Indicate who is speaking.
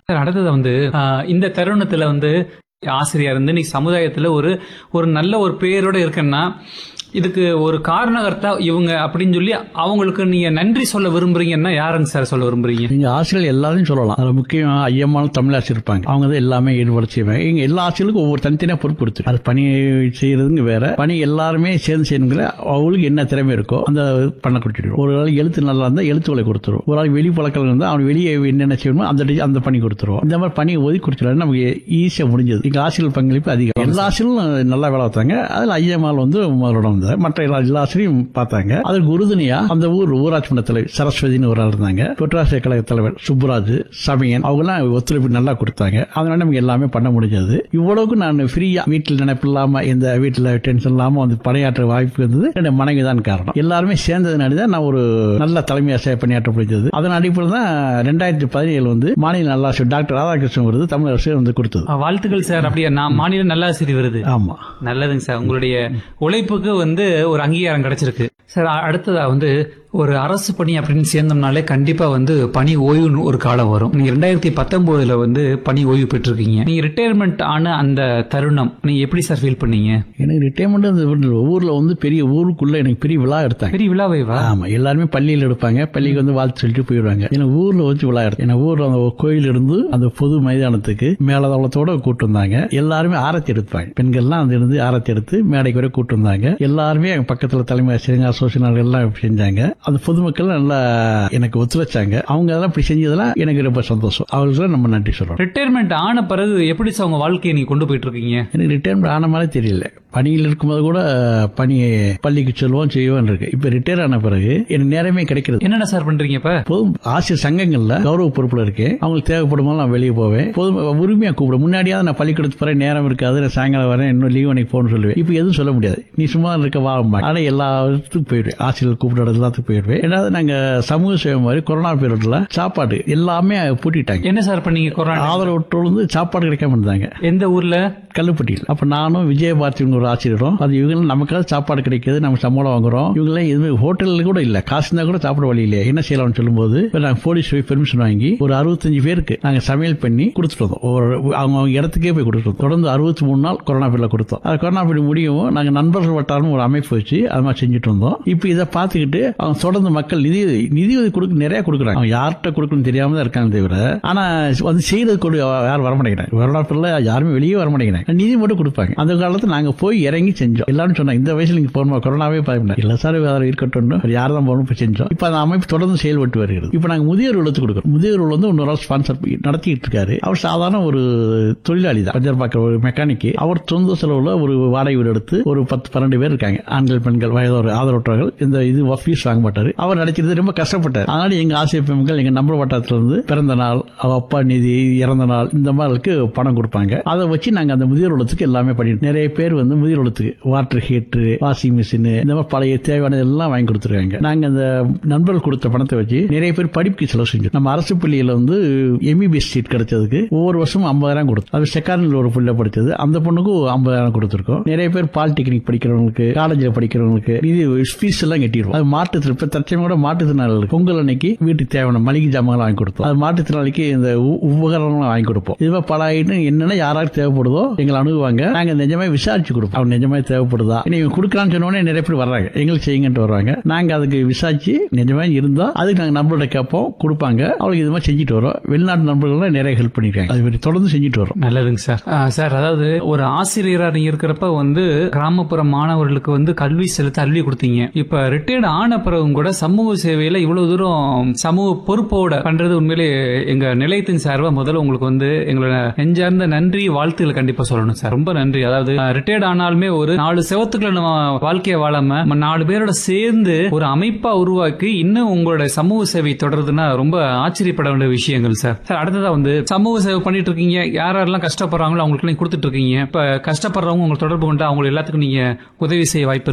Speaker 1: Sir அடுத்தது வந்து ஆஹ், இந்த தருணத்துல வந்து ஆசிரியர் இருந்து நீ சமுதாயத்துல ஒரு ஒரு நல்ல ஒரு பேரோட இருக்கேன்னா இதுக்கு ஒரு காரணகர்த்தா இவங்க அப்படின்னு சொல்லி அவங்களுக்கு நீங்க நன்றி சொல்ல விரும்புறீங்கன்னா யாருங்க சார் சொல்ல விரும்புறீங்க
Speaker 2: எங்க ஆசிரியர்கள் எல்லாரையும் சொல்லலாம் அதுல முக்கியம் ஐயமான தமிழ் ஆசிரியர் இருப்பாங்க அவங்க தான் எல்லாமே ஈடுபட செய்வாங்க எங்க எல்லா ஆசிரியருக்கும் ஒவ்வொரு தனித்தனியா பொறுப்பு கொடுத்து அது பணி செய்யறதுங்க வேற பணி எல்லாருமே சேர்ந்து செய்யணுங்கிற அவங்களுக்கு என்ன திறமை இருக்கோ அந்த பண்ண கொடுத்துருவோம் ஒரு ஆள் எழுத்து நல்லா இருந்தா எழுத்துக்களை கொடுத்துருவோம் ஒரு ஆள் வெளி பழக்கம் இருந்தா அவன் வெளியே என்னென்ன செய்யணுமோ அந்த டி- அந்த பணி கொடுத்துருவோம் இந்த மாதிரி பணியை ஒதுக்கி கொடுத்துருவாங்க நமக்கு ஈஸியா முடிஞ்சது எங்க ஆசிரியர் பங்களிப்பு அதிகம் எல்லா ஆசிரியரும் நல்லா வேலை பார்த்தாங்க அதுல ஐயமால் வந்து முதலிடம் வந்தார் மற்ற எல்லா எல்லா ஆசிரியரும் பார்த்தாங்க அதுக்கு உறுதுணையா அந்த ஊர் ஊராட்சி மன்ற தலைவர் சரஸ்வதினு ஒரு ஆள் இருந்தாங்க பெட்ராசிய கழக தலைவர் சுப்புராஜ் சமயன் அவங்க எல்லாம் ஒத்துழைப்பு நல்லா கொடுத்தாங்க அதனால நமக்கு எல்லாமே பண்ண முடிஞ்சது இவ்வளவுக்கு நான் ஃப்ரீயா வீட்டில் நினைப்பு இல்லாம எந்த வீட்டில் டென்ஷன் இல்லாம வந்து பணியாற்ற வாய்ப்பு இருந்தது என்னுடைய மனைவி தான் காரணம் எல்லாருமே சேர்ந்ததுனால தான் நான் ஒரு நல்ல தலைமை ஆசிரியர் பணியாற்ற முடிஞ்சது அதன் அடிப்படையில் தான் ரெண்டாயிரத்தி பதினேழு வந்து மாநில நல்லாசிரியர் டாக்டர் ராதாகிருஷ்ணன் விருது தமிழ் அரசு வந்து கொடுத்தது
Speaker 1: ஆஹ், வாழ்த்துக்கள் சார் அப்படியே நான் மாநில நல்லாசிரியர் விருது
Speaker 2: ஆமா
Speaker 1: நல்லதுங்க சார் உங்களுடைய உழைப்புக்கு வந்து ஒரு அங்கீகாரம் கிடைச்சிருக்கு சார் அ- அடுத்ததா வந்து ஒரு அரசு பணி அப்படின்னு சேர்ந்தோம்னாலே கண்டிப்பா வந்து பணி ஓய்வுன்னு ஒரு காலம் வரும் நீங்க ரெண்டாயிரத்தி பத்தொன்பதுல வந்து பணி ஓய்வு பெற்றிருக்கீங்க நீங்க ரிட்டையர்மெண்ட் ஆன அந்த தருணம் நீங்க எப்படி சார் ஃபீல் பண்ணீங்க
Speaker 2: எனக்கு ரிட்டைர்மெண்ட் அந்த ஊர்ல வந்து பெரிய ஊருக்குள்ள எனக்கு பெரிய விழா எடுத்தாங்க
Speaker 1: பெரிய விழாவைவா
Speaker 2: ஆமா எல்லாருமே பள்ளியில் எடுப்பாங்க பள்ளிக்கு வந்து வாழ்த்து சொல்லிட்டு போயிடுவாங்க எனக்கு ஊர்ல வச்சு விழா எடுத்து எனக்கு ஊர்ல அந்த கோயில் இருந்து அந்த பொது மைதானத்துக்கு மேலதளத்தோட கூட்டு வந்தாங்க எல்லாருமே ஆரத்தி எடுப்பாங்க பெண்கள்லாம் அந்த இருந்து ஆரத்தி எடுத்து மேடைக்கு வரை கூட்டு வந்தாங்க எல்லாருமே எங்க பக்கத்துல தலைமை ஆசிரியர் அசோசியேஷன் எல்லாம் செஞ்சாங்க அந்த பொதுமக்கள் நல்லா எனக்கு ஒத்துழைச்சாங்க அவங்க அதெல்லாம் இப்படி செஞ்சதெல்லாம் எனக்கு ரொம்ப சந்தோஷம் அவங்களுக்கு நம்ம நன்றி சொல்றோம்
Speaker 1: ரிட்டையர்மெண்ட் ஆன பிறகு எப்படி சார் உங்க வாழ்க்கையை நீங்க கொண்டு போயிட்டு இருக்கீங்க
Speaker 2: எனக்கு ரிட்டையர்மெண்ட் ஆன மாதிரி தெரியல பணியில் இருக்கும்போது கூட பணி பள்ளிக்கு செல்வோம் செய்வோம் இருக்கு இப்ப ரிட்டையர் ஆன பிறகு எனக்கு நேரமே கிடைக்கிறது
Speaker 1: என்னென்ன சார் பண்றீங்க இப்ப
Speaker 2: பொது ஆசிரியர் சங்கங்கள்ல கௌரவ பொறுப்புல இருக்கேன் அவங்களுக்கு தேவைப்படும் போது நான் வெளியே போவேன் பொது உரிமையா கூப்பிடும் முன்னாடியாவது நான் பள்ளிக்கூடத்து போறேன் நேரம் இருக்காது நான் சாயங்காலம் வரேன் இன்னும் லீவ் அன்னைக்கு போகணும்னு சொல்லுவேன் இப்போ எதுவும் சொல்ல முடியாது நீ சும்மா இருக்க வாங்க ஆனா எல்லா இடத்துக்கும் போயிடுவேன் ஆசிரியர் கூப்பிட எல்லாத்துக்கும் போயிடுவேன் ஏன்னா நாங்க சமூக சேவை மாதிரி கொரோனா பீரியட்ல சாப்பாடு எல்லாமே பூட்டிட்டாங்க
Speaker 1: என்ன சார் பண்ணீங்க கொரோனா
Speaker 2: ஆதரவற்றோர் வந்து சாப்பாடு கிடைக்காம இருந்தாங்க
Speaker 1: எந்த ஊர்ல
Speaker 2: கல்லுப்பட்டியில் அப்ப நானும் விஜயபாரதிங்க ஒரு ஆசிரியரும் அது இவங்க நமக்காக சாப்பாடு கிடைக்குது நம்ம சம்பளம் வாங்குறோம் இவங்களே எதுவுமே ஹோட்டல்ல கூட இல்ல காசு இருந்தா கூட சாப்பிட வழி இல்லையா என்ன செய்யலாம்னு சொல்லும்போது இப்ப நாங்க போலீஸ் போய் பெர்மிஷன் வாங்கி ஒரு அறுபத்தஞ்சு பேருக்கு நாங்க சமையல் பண்ணி கொடுத்துட்டு வந்தோம் ஒரு அவங்க அவங்க இடத்துக்கே போய் கொடுத்துட்டு வந்தோம். தொடர்ந்து அறுபத்தி மூணு நாள் கொரோனா பீரியட்ல கொடுத்தோம் அது கொரோனா பீரியட் முடியவும் நாங்க நண்பர்கள் வட்டாரம் ஒரு அமைப்பு வச்சு அது மாதிரி செஞ்சுட்டு வந்தோம் இப்போ இதை பார்த்துக்கிட்டு அவங்க தொடர்ந்து மக்கள் நிதி நிதி உதவி கொடுக்க நிறைய கொடுக்குறாங்க அவங்க யார்கிட்ட கொடுக்கணும்னு தெரியாம தான் இருக்காங்க தவிர ஆனா வந்து செய்யறது கொடு யாரும் வர மாட்டேங்கிறாங்க கொரோனா பீரியட்ல யாருமே வெளியே வர மாட்டேங்கிறாங்க நிதி மட்டும் கொடுப்பாங்க அந்த காலத்துல நாங்க போய் இறங்கி செஞ்சோம் எல்லாரும் சொன்னாங்க இந்த வயசுல நீங்க போகணுமா கொரோனாவே பயப்பட இல்ல சார் வேற இருக்கட்டும் யார் தான் போகணும் போய் செஞ்சோம் இப்ப அந்த அமைப்பு தொடர்ந்து செயல்பட்டு வருகிறது இப்ப நாங்க முதியோர் இல்லத்துக்கு கொடுக்குறோம் முதியோர் இல்லம் வந்து இன்னொரு ஸ்பான்சர் நடத்திட்டு இருக்காரு அவர் சாதாரண ஒரு தொழிலாளி தான் பஞ்சர் பார்க்குற ஒரு மெக்கானிக் அவர் சொந்த செலவுல ஒரு வாடகை வீடு எடுத்து ஒரு பத்து பன்னெண்டு பேர் இருக்காங்க ஆண்கள் பெண்கள் வயதோர் ஆதரவற்றவர்கள் இந்த இது ஃபீஸ் வாங்க மாட்டாரு அவர் நடிக்கிறது ரொம்ப கஷ்டப்பட்டார் அதனால எங்க ஆசிரியர் பெண்கள் எங்க நம்பர் வட்டாரத்துல இருந்து பிறந்த நாள் அவ அப்பா நிதி இறந்த நாள் இந்த மாதிரிக்கு பணம் கொடுப்பாங்க அதை வச்சு நாங்க அந்த முதியோர் இல்லத்துக்கு எல்லாமே பண்ணிட்டு நிறைய பேர் வந்து முதியோர் இல்லத்துக்கு வாட்டர் ஹீட்டர் வாஷிங் மிஷின் இந்த மாதிரி பழைய தேவையானது எல்லாம் வாங்கி கொடுத்துருக்காங்க நாங்க அந்த நண்பர்கள் கொடுத்த பணத்தை வச்சு நிறைய பேர் படிப்புக்கு செலவு செஞ்சோம் நம்ம அரசு பள்ளியில வந்து எம்பிபிஎஸ் சீட் கிடைச்சதுக்கு ஒவ்வொரு வருஷமும் ஐம்பதாயிரம் கொடுத்தோம் அது செக்காரில் ஒரு பிள்ளை படிச்சது அந்த பொண்ணுக்கும் ஐம்பதாயிரம் கொடுத்துருக்கோம் நிறைய பேர் பாலிடெக்னிக் படிக்கிறவங்களுக்கு காலேஜில் படிக்கிறவங்களுக்கு இது ஃபீஸ் எல்லாம் கட்டிடுவோம் அது மாற்றுத்திறன் இப்ப தற்சமயம் கூட மாற்றுத்திறனாளிகள் பொங்கல் அன்னைக்கு வீட்டுக்கு தேவையான மளிகை ஜாமான் வாங்கி கொடுத்தோம் அது மாற்றுத்திறனாளிக்கு இந்த உ- உபகரணங்கள் வாங்கி கொடுப்போம் இதுவா பல ஐட்டம் என்னென்ன யாராவது தேவைப்படுதோ எங்களை அணுகுவாங்க நாங்க நிஜமே விசாரிச்சு கொடுப்போம் அவங்க நிஜமே தேவைப்படுதா நீங்க கொடுக்கலாம்னு சொன்ன உடனே நிறைய பேர் வர்றாங்க எங்களுக்கு செய்யுங்கன்ட்டு வருவாங்க நாங்க அதுக்கு விசாரிச்சு நிஜமே இருந்தா அதுக்கு நாங்க நண்பர்கிட்ட கேட்போம் கொடுப்பாங்க அவங்களுக்கு இது மாதிரி செஞ்சுட்டு வரோம் வெளிநாட்டு நண்பர்கள் நிறைய ஹெல்ப் பண்ணிருக்காங்க அது மாதிரி தொடர்ந்து செஞ்சுட்டு வரோம்
Speaker 1: நல்லதுங்க சார் ஆ, சார் அதாவது ஒரு ஆசிரியரா நீங்க இருக்கிறப்ப வந்து கிராமப்புற மாணவர்களுக்கு வந்து கல்வி செலுத்த கல்வி கொடுத்தீங்க இப்ப ரிட்டையர்ட் ஆன பிறகும் கூட சமூக சேவையில இவ்வளவு தூரம் சமூக பொறுப்போட பண்றது உண்மையிலே எங்க நிலையத்தின் சார்பா முதல்ல உங்களுக்கு வந்து எங்களோட நெஞ்சார்ந்த நன்றி வாழ்த்துக்கள் கண்டிப்பா சொல்லணும் சார் ரொம்ப நன்றி அதாவது ரிட்டையர்ட் ஆனாலுமே ஒரு நாலு செவத்துக்குள்ள நம்ம வாழ்க்கையை வாழாம நம்ம நாலு பேரோட சேர்ந்து ஒரு அமைப்பா உருவாக்கி இன்னும் உங்களோட சமூக சேவை தொடருதுன்னா ரொம்ப ஆச்சரியப்பட வேண்டிய விஷயங்கள் சார் சார் அடுத்ததா வந்து சமூக சேவை பண்ணிட்டு இருக்கீங்க யார் யாரெல்லாம் கஷ்டப்படுறாங்களோ அவங்களுக்கு நீங்க கொடுத்துட்டு இருக்கீங்க இப்ப கஷ்டப்படுறவங்க உங்களுக்கு தொடர்பு கொண்டு அவங்க எல்லாத்துக்கும் நீங்க உதவி செய்ய வாய்ப்பு